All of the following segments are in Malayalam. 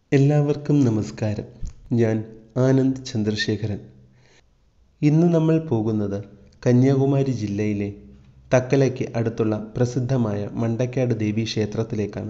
എല്ലാവർക്കും നമസ്കാരം ഞാൻ ആനന്ദ് ചന്ദ്രശേഖരൻ ഇന്ന് നമ്മൾ പോകുന്നത് കന്യാകുമാരി ജില്ലയിലെ തക്കലയ്ക്ക് അടുത്തുള്ള പ്രസിദ്ധമായ മണ്ടക്കാട് ദേവി ക്ഷേത്രത്തിലേക്കാണ്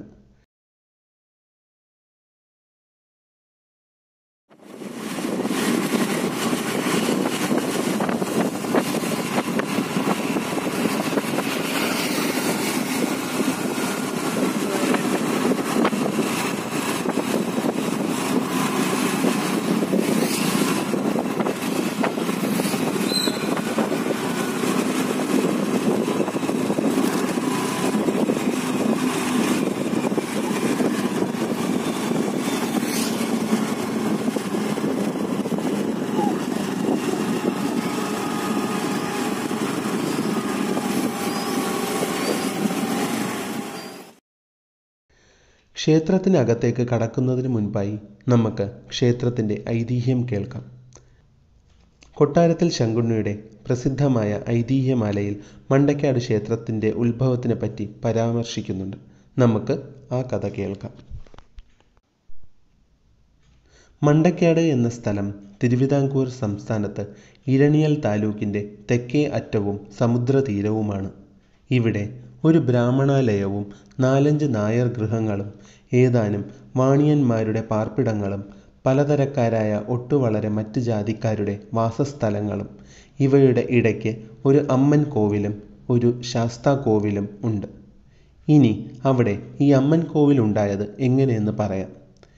ക്ഷേത്രത്തിനകത്തേക്ക് കടക്കുന്നതിന് മുൻപായി നമുക്ക് ക്ഷേത്രത്തിൻ്റെ ഐതിഹ്യം കേൾക്കാം കൊട്ടാരത്തിൽ ശങ്കുണ്ണിയുടെ പ്രസിദ്ധമായ ഐതിഹ്യമാലയിൽ മണ്ടക്കാട് ക്ഷേത്രത്തിൻ്റെ ഉത്ഭവത്തിനെ പറ്റി പരാമർശിക്കുന്നുണ്ട് നമുക്ക് ആ കഥ കേൾക്കാം മണ്ടക്കാട് എന്ന സ്ഥലം തിരുവിതാംകൂർ സംസ്ഥാനത്ത് ഇരണിയൽ താലൂക്കിൻ്റെ തെക്കേ അറ്റവും സമുദ്രതീരവുമാണ് ഇവിടെ ഒരു ബ്രാഹ്മണാലയവും നാലഞ്ച് നായർ ഗൃഹങ്ങളും ഏതാനും വാണിയന്മാരുടെ പാർപ്പിടങ്ങളും പലതരക്കാരായ ഒട്ടുവളരെ മറ്റ് ജാതിക്കാരുടെ വാസസ്ഥലങ്ങളും ഇവയുടെ ഇടയ്ക്ക് ഒരു അമ്മൻ കോവിലും ഒരു ശാസ്താ കോവിലും ഉണ്ട് ഇനി അവിടെ ഈ അമ്മൻ കോവിൽ ഉണ്ടായത് എങ്ങനെയെന്ന് പറയാം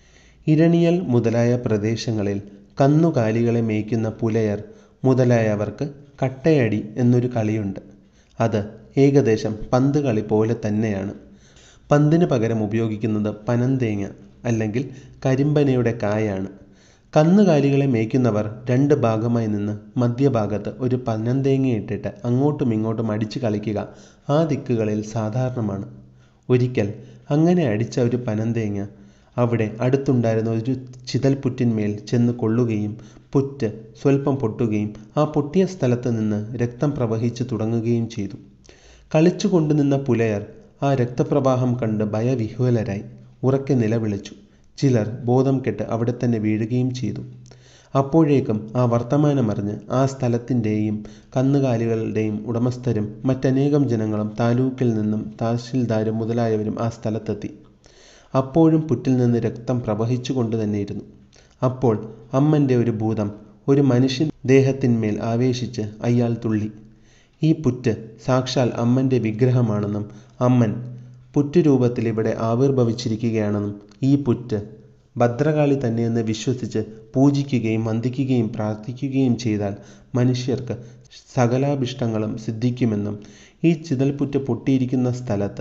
ഇരണിയൽ മുതലായ പ്രദേശങ്ങളിൽ കന്നുകാലികളെ മേയ്ക്കുന്ന പുലയർ മുതലായവർക്ക് കട്ടയടി എന്നൊരു കളിയുണ്ട് അത് ഏകദേശം പന്ത് കളി പോലെ തന്നെയാണ് പന്തിന് പകരം ഉപയോഗിക്കുന്നത് പനന്തേങ്ങ അല്ലെങ്കിൽ കരിമ്പനയുടെ കായാണ് കന്നുകാലികളെ മേയ്ക്കുന്നവർ രണ്ട് ഭാഗമായി നിന്ന് മധ്യഭാഗത്ത് ഒരു പനന്തേങ്ങ ഇട്ടിട്ട് അങ്ങോട്ടും ഇങ്ങോട്ടും അടിച്ചു കളിക്കുക ആ ദിക്കുകളിൽ സാധാരണമാണ് ഒരിക്കൽ അങ്ങനെ അടിച്ച ഒരു പനന്തേങ്ങ അവിടെ അടുത്തുണ്ടായിരുന്ന ഒരു ചിതൽപുറ്റിന്മേൽ ചെന്ന് കൊള്ളുകയും പുറ്റ് സ്വല്പം പൊട്ടുകയും ആ പൊട്ടിയ സ്ഥലത്ത് നിന്ന് രക്തം പ്രവഹിച്ചു തുടങ്ങുകയും ചെയ്തു കളിച്ചു കൊണ്ടുനിന്ന പുലയർ ആ രക്തപ്രവാഹം കണ്ട് ഭയവിഹ്വലരായി ഉറക്കെ നിലവിളിച്ചു ചിലർ ബോധം കെട്ട് അവിടെ തന്നെ വീഴുകയും ചെയ്തു അപ്പോഴേക്കും ആ വർത്തമാനമറിഞ്ഞ് ആ സ്ഥലത്തിൻ്റെയും കന്നുകാലികളുടെയും ഉടമസ്ഥരും മറ്റനേകം ജനങ്ങളും താലൂക്കിൽ നിന്നും തഹസിൽദാരും മുതലായവരും ആ സ്ഥലത്തെത്തി അപ്പോഴും പുറ്റിൽ നിന്ന് രക്തം പ്രവഹിച്ചു കൊണ്ട് തന്നെയിരുന്നു അപ്പോൾ അമ്മൻ്റെ ഒരു ഭൂതം ഒരു മനുഷ്യൻ ദേഹത്തിന്മേൽ ആവേശിച്ച് അയാൾ തുള്ളി ഈ പുറ്റ് സാക്ഷാൽ അമ്മൻ്റെ വിഗ്രഹമാണെന്നും അമ്മൻ പുറ്റുരൂപത്തിൽ ഇവിടെ ആവിർഭവിച്ചിരിക്കുകയാണെന്നും ഈ പുറ്റ് ഭദ്രകാളി തന്നെയെന്ന് വിശ്വസിച്ച് പൂജിക്കുകയും വന്ദിക്കുകയും പ്രാർത്ഥിക്കുകയും ചെയ്താൽ മനുഷ്യർക്ക് സകലാഭിഷ്ടങ്ങളും സിദ്ധിക്കുമെന്നും ഈ ചിതൽപുറ്റ് പൊട്ടിയിരിക്കുന്ന സ്ഥലത്ത്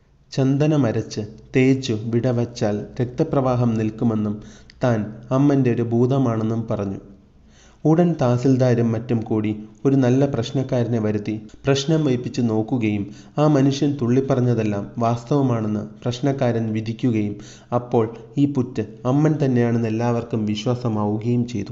ചന്ദനമരച്ച് തേച്ചു വിടവച്ചാൽ രക്തപ്രവാഹം നിൽക്കുമെന്നും താൻ അമ്മൻ്റെ ഒരു ഭൂതമാണെന്നും പറഞ്ഞു ഉടൻ തഹസിൽദാരും മറ്റും കൂടി ഒരു നല്ല പ്രശ്നക്കാരനെ വരുത്തി പ്രശ്നം വയ്പ്പിച്ച് നോക്കുകയും ആ മനുഷ്യൻ തുള്ളിപ്പറഞ്ഞതെല്ലാം വാസ്തവമാണെന്ന് പ്രശ്നക്കാരൻ വിധിക്കുകയും അപ്പോൾ ഈ പുറ്റ് അമ്മൻ തന്നെയാണെന്ന് എല്ലാവർക്കും വിശ്വാസമാവുകയും ചെയ്തു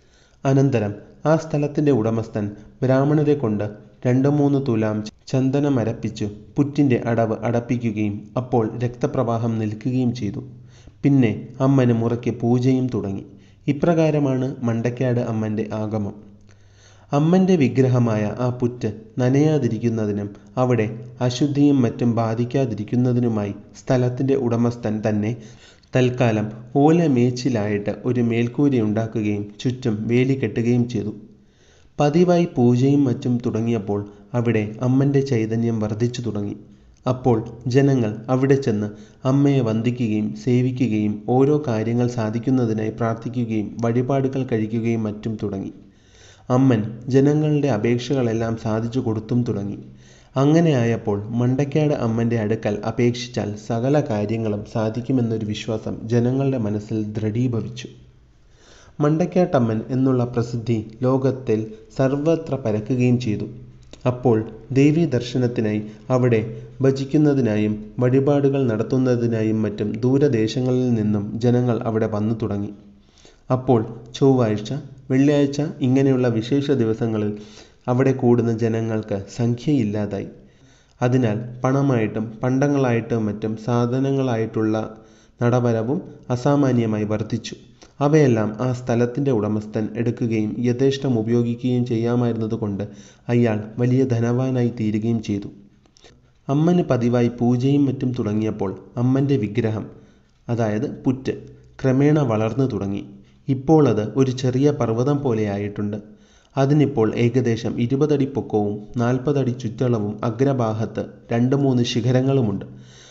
അനന്തരം ആ സ്ഥലത്തിൻ്റെ ഉടമസ്ഥൻ ബ്രാഹ്മണരെ കൊണ്ട് രണ്ട് മൂന്ന് തുലാം ചന്ദനമരപ്പിച്ചു പുറ്റിൻ്റെ അടവ് അടപ്പിക്കുകയും അപ്പോൾ രക്തപ്രവാഹം നിൽക്കുകയും ചെയ്തു പിന്നെ അമ്മന് മുറയ്ക്ക് പൂജയും തുടങ്ങി ഇപ്രകാരമാണ് മണ്ടക്കാട് അമ്മൻ്റെ ആഗമം അമ്മൻ്റെ വിഗ്രഹമായ ആ പുറ്റ് നനയാതിരിക്കുന്നതിനും അവിടെ അശുദ്ധിയും മറ്റും ബാധിക്കാതിരിക്കുന്നതിനുമായി സ്ഥലത്തിൻ്റെ ഉടമസ്ഥൻ തന്നെ തൽക്കാലം ഓല മേച്ചിലായിട്ട് ഒരു മേൽക്കൂര ഉണ്ടാക്കുകയും ചുറ്റും വേലി കെട്ടുകയും ചെയ്തു പതിവായി പൂജയും മറ്റും തുടങ്ങിയപ്പോൾ അവിടെ അമ്മൻ്റെ ചൈതന്യം വർദ്ധിച്ചു തുടങ്ങി അപ്പോൾ ജനങ്ങൾ അവിടെ ചെന്ന് അമ്മയെ വന്ദിക്കുകയും സേവിക്കുകയും ഓരോ കാര്യങ്ങൾ സാധിക്കുന്നതിനായി പ്രാർത്ഥിക്കുകയും വഴിപാടുകൾ കഴിക്കുകയും മറ്റും തുടങ്ങി അമ്മൻ ജനങ്ങളുടെ അപേക്ഷകളെല്ലാം സാധിച്ചു കൊടുത്തും തുടങ്ങി അങ്ങനെ ആയപ്പോൾ മണ്ടക്കാട് അമ്മൻ്റെ അടുക്കൽ അപേക്ഷിച്ചാൽ സകല കാര്യങ്ങളും സാധിക്കുമെന്നൊരു വിശ്വാസം ജനങ്ങളുടെ മനസ്സിൽ ദൃഢീഭവിച്ചു മണ്ടക്കാട്ടമ്മൻ എന്നുള്ള പ്രസിദ്ധി ലോകത്തിൽ സർവത്ര പരക്കുകയും ചെയ്തു അപ്പോൾ ദേവീ ദർശനത്തിനായി അവിടെ ഭജിക്കുന്നതിനായും വഴിപാടുകൾ നടത്തുന്നതിനായും മറ്റും ദൂരദേശങ്ങളിൽ നിന്നും ജനങ്ങൾ അവിടെ വന്നു തുടങ്ങി അപ്പോൾ ചൊവ്വാഴ്ച വെള്ളിയാഴ്ച ഇങ്ങനെയുള്ള വിശേഷ ദിവസങ്ങളിൽ അവിടെ കൂടുന്ന ജനങ്ങൾക്ക് സംഖ്യയില്ലാതായി അതിനാൽ പണമായിട്ടും പണ്ടങ്ങളായിട്ടും മറ്റും സാധനങ്ങളായിട്ടുള്ള നടവരവും അസാമാന്യമായി വർദ്ധിച്ചു അവയെല്ലാം ആ സ്ഥലത്തിൻ്റെ ഉടമസ്ഥൻ എടുക്കുകയും യഥേഷ്ടം ഉപയോഗിക്കുകയും ചെയ്യാമായിരുന്നതുകൊണ്ട് അയാൾ വലിയ ധനവാനായി തീരുകയും ചെയ്തു അമ്മന് പതിവായി പൂജയും മറ്റും തുടങ്ങിയപ്പോൾ അമ്മൻ്റെ വിഗ്രഹം അതായത് പുറ്റ് ക്രമേണ വളർന്നു തുടങ്ങി ഇപ്പോൾ അത് ഒരു ചെറിയ പർവ്വതം പോലെയായിട്ടുണ്ട് അതിനിപ്പോൾ ഏകദേശം ഇരുപതടി പൊക്കവും നാൽപ്പതടി ചുറ്റളവും അഗ്രഭാഗത്ത് രണ്ട് മൂന്ന് ശിഖരങ്ങളുമുണ്ട്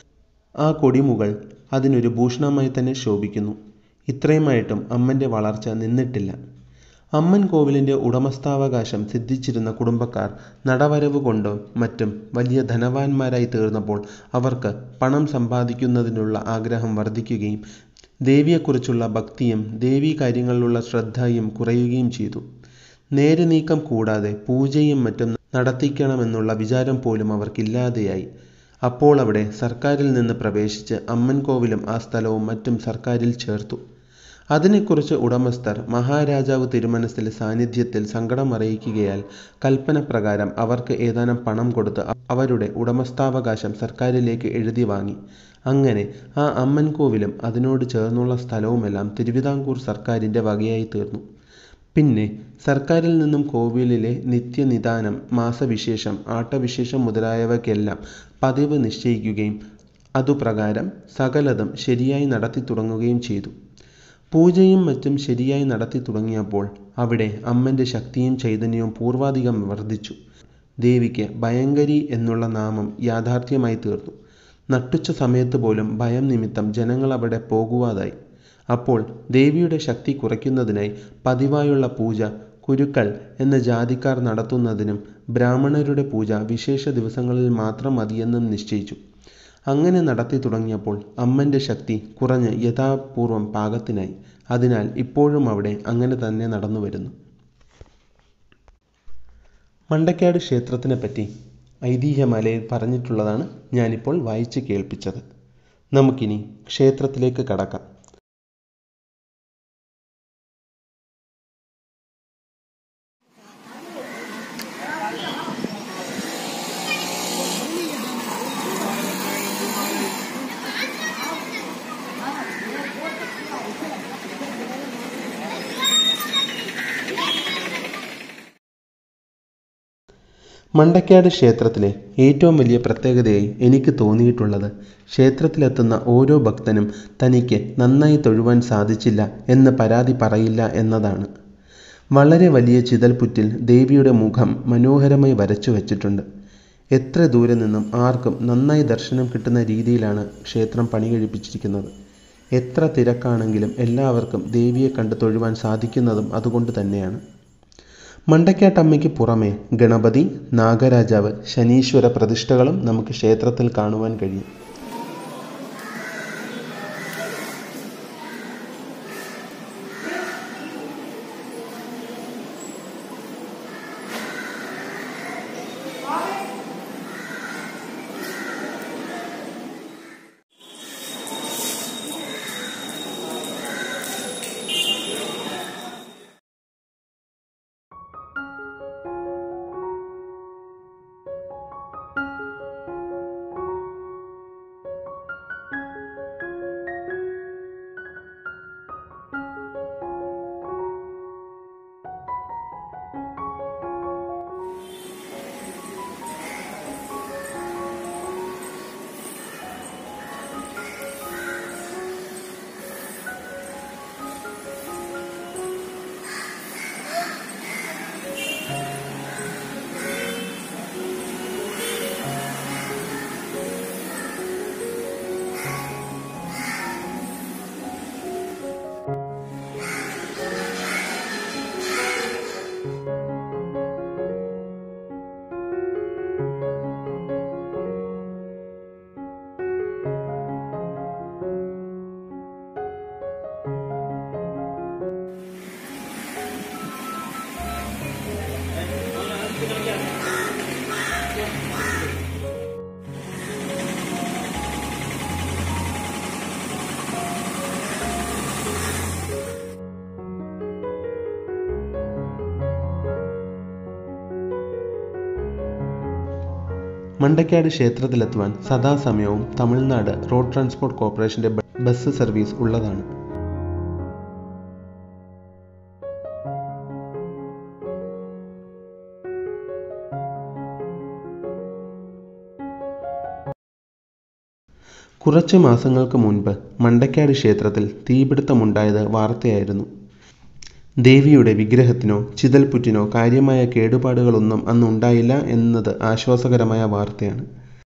ആ കൊടിമുകൾ അതിനൊരു ഭൂഷണമായി തന്നെ ശോഭിക്കുന്നു ഇത്രയുമായിട്ടും അമ്മൻ്റെ വളർച്ച നിന്നിട്ടില്ല അമ്മൻ കോവിലിൻ്റെ ഉടമസ്ഥാവകാശം സിദ്ധിച്ചിരുന്ന കുടുംബക്കാർ നടവരവ് കൊണ്ടും മറ്റും വലിയ ധനവാന്മാരായി തീർന്നപ്പോൾ അവർക്ക് പണം സമ്പാദിക്കുന്നതിനുള്ള ആഗ്രഹം വർദ്ധിക്കുകയും ദേവിയെക്കുറിച്ചുള്ള ഭക്തിയും ദേവീ കാര്യങ്ങളിലുള്ള ശ്രദ്ധയും കുറയുകയും ചെയ്തു നേര് നീക്കം കൂടാതെ പൂജയും മറ്റും നടത്തിക്കണമെന്നുള്ള വിചാരം പോലും അവർക്കില്ലാതെയായി അപ്പോൾ അവിടെ സർക്കാരിൽ നിന്ന് പ്രവേശിച്ച് അമ്മൻ കോവിലും ആ സ്ഥലവും മറ്റും സർക്കാരിൽ ചേർത്തു അതിനെക്കുറിച്ച് ഉടമസ്ഥർ മഹാരാജാവ് തിരുമനസ്സിലെ സാന്നിധ്യത്തിൽ സങ്കടം അറിയിക്കുകയാൽ കൽപ്പന പ്രകാരം അവർക്ക് ഏതാനും പണം കൊടുത്ത് അവരുടെ ഉടമസ്ഥാവകാശം സർക്കാരിലേക്ക് എഴുതി വാങ്ങി അങ്ങനെ ആ അമ്മൻ കോവിലും അതിനോട് ചേർന്നുള്ള സ്ഥലവുമെല്ലാം തിരുവിതാംകൂർ സർക്കാരിൻ്റെ വകയായി തീർന്നു പിന്നെ സർക്കാരിൽ നിന്നും കോവിലിലെ നിത്യനിദാനം മാസവിശേഷം ആട്ടവിശേഷം മുതലായവയ്ക്കെല്ലാം പതിവ് നിശ്ചയിക്കുകയും അതുപ്രകാരം സകലതും ശരിയായി നടത്തി തുടങ്ങുകയും ചെയ്തു പൂജയും മറ്റും ശരിയായി നടത്തി തുടങ്ങിയപ്പോൾ അവിടെ അമ്മൻ്റെ ശക്തിയും ചൈതന്യവും പൂർവാധികം വർദ്ധിച്ചു ദേവിക്ക് ഭയങ്കരി എന്നുള്ള നാമം യാഥാർത്ഥ്യമായി തീർന്നു നട്ടുച്ച സമയത്ത് പോലും ഭയം നിമിത്തം ജനങ്ങൾ അവിടെ പോകുവാതായി അപ്പോൾ ദേവിയുടെ ശക്തി കുറയ്ക്കുന്നതിനായി പതിവായുള്ള പൂജ കുരുക്കൾ എന്ന ജാതിക്കാർ നടത്തുന്നതിനും ബ്രാഹ്മണരുടെ പൂജ വിശേഷ ദിവസങ്ങളിൽ മാത്രം മതിയെന്നും നിശ്ചയിച്ചു അങ്ങനെ നടത്തി തുടങ്ങിയപ്പോൾ അമ്മൻ്റെ ശക്തി കുറഞ്ഞ് യഥാപൂർവം പാകത്തിനായി അതിനാൽ ഇപ്പോഴും അവിടെ അങ്ങനെ തന്നെ നടന്നു വരുന്നു മണ്ടക്കാട് ക്ഷേത്രത്തിനെ പറ്റി ഐതിഹ്യമാലയിൽ പറഞ്ഞിട്ടുള്ളതാണ് ഞാനിപ്പോൾ വായിച്ച് കേൾപ്പിച്ചത് നമുക്കിനി ക്ഷേത്രത്തിലേക്ക് കടക്കാം മണ്ടക്കാട് ക്ഷേത്രത്തിലെ ഏറ്റവും വലിയ പ്രത്യേകതയായി എനിക്ക് തോന്നിയിട്ടുള്ളത് ക്ഷേത്രത്തിലെത്തുന്ന ഓരോ ഭക്തനും തനിക്ക് നന്നായി തൊഴുവാൻ സാധിച്ചില്ല എന്ന് പരാതി പറയില്ല എന്നതാണ് വളരെ വലിയ ചിതൽപുറ്റിൽ ദേവിയുടെ മുഖം മനോഹരമായി വരച്ചു വച്ചിട്ടുണ്ട് എത്ര ദൂരെ നിന്നും ആർക്കും നന്നായി ദർശനം കിട്ടുന്ന രീതിയിലാണ് ക്ഷേത്രം പണി കഴിപ്പിച്ചിരിക്കുന്നത് എത്ര തിരക്കാണെങ്കിലും എല്ലാവർക്കും ദേവിയെ കണ്ട് തൊഴുവാൻ സാധിക്കുന്നതും അതുകൊണ്ട് തന്നെയാണ് മണ്ടക്കാട്ടമ്മയ്ക്ക് പുറമെ ഗണപതി നാഗരാജാവ് ശനീശ്വര പ്രതിഷ്ഠകളും നമുക്ക് ക്ഷേത്രത്തിൽ കാണുവാൻ കഴിയും മണ്ടക്കാട് ക്ഷേത്രത്തിലെത്തുവാൻ സദാസമയവും തമിഴ്നാട് റോഡ് ട്രാൻസ്പോർട്ട് കോർപ്പറേഷൻ്റെ ബസ് സർവീസ് ഉള്ളതാണ് കുറച്ച് മാസങ്ങൾക്ക് മുൻപ് മണ്ടക്കാട് ക്ഷേത്രത്തിൽ തീപിടുത്തമുണ്ടായത് വാർത്തയായിരുന്നു ദേവിയുടെ വിഗ്രഹത്തിനോ ചിതൽപുറ്റിനോ കാര്യമായ കേടുപാടുകളൊന്നും അന്നുണ്ടായില്ല എന്നത് ആശ്വാസകരമായ വാർത്തയാണ്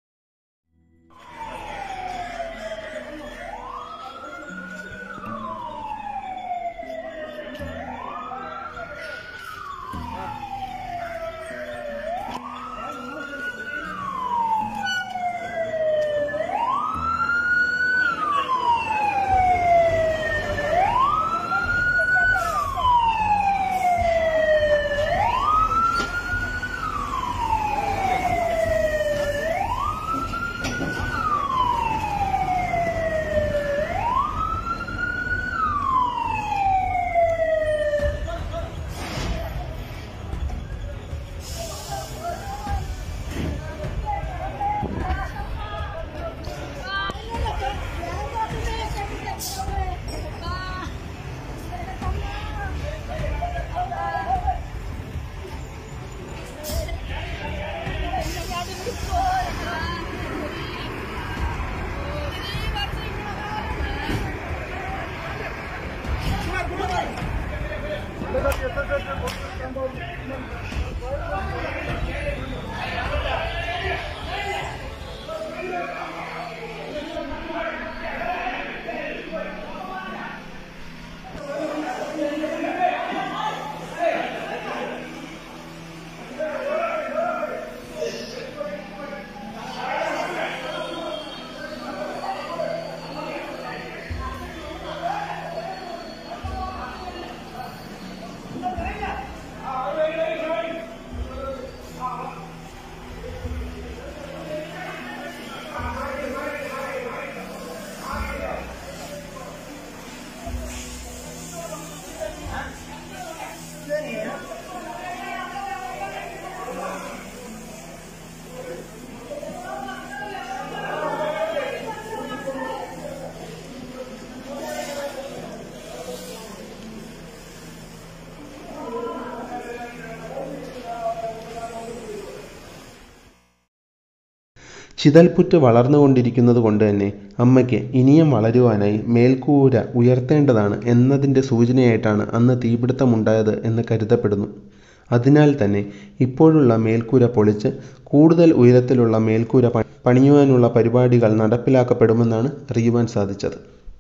ചിതൽപുറ്റ് വളർന്നുകൊണ്ടിരിക്കുന്നത് കൊണ്ട് തന്നെ അമ്മയ്ക്ക് ഇനിയും വളരുവാനായി മേൽക്കൂര ഉയർത്തേണ്ടതാണ് എന്നതിൻ്റെ സൂചനയായിട്ടാണ് അന്ന് തീപിടുത്തമുണ്ടായത് എന്ന് കരുതപ്പെടുന്നു അതിനാൽ തന്നെ ഇപ്പോഴുള്ള മേൽക്കൂര പൊളിച്ച് കൂടുതൽ ഉയരത്തിലുള്ള മേൽക്കൂര പണിയുവാനുള്ള പരിപാടികൾ നടപ്പിലാക്കപ്പെടുമെന്നാണ് അറിയുവാൻ സാധിച്ചത്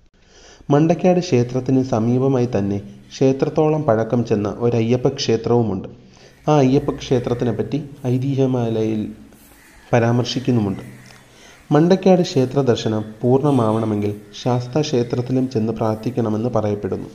മണ്ടക്കാട് ക്ഷേത്രത്തിന് സമീപമായി തന്നെ ക്ഷേത്രത്തോളം പഴക്കം ചെന്ന ഒരു അയ്യപ്പ ക്ഷേത്രവുമുണ്ട് ആ അയ്യപ്പ ക്ഷേത്രത്തിനെ പറ്റി ഐതിഹ്യമാലയിൽ പരാമർശിക്കുന്നുമുണ്ട് മണ്ടക്കാട് ക്ഷേത്ര ദർശനം പൂർണ്ണമാവണമെങ്കിൽ ശാസ്താ ക്ഷേത്രത്തിലും ചെന്ന് പ്രാർത്ഥിക്കണമെന്ന് പറയപ്പെടുന്നു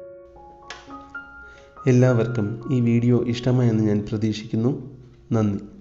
എല്ലാവർക്കും ഈ വീഡിയോ ഇഷ്ടമായെന്ന് ഞാൻ പ്രതീക്ഷിക്കുന്നു നന്ദി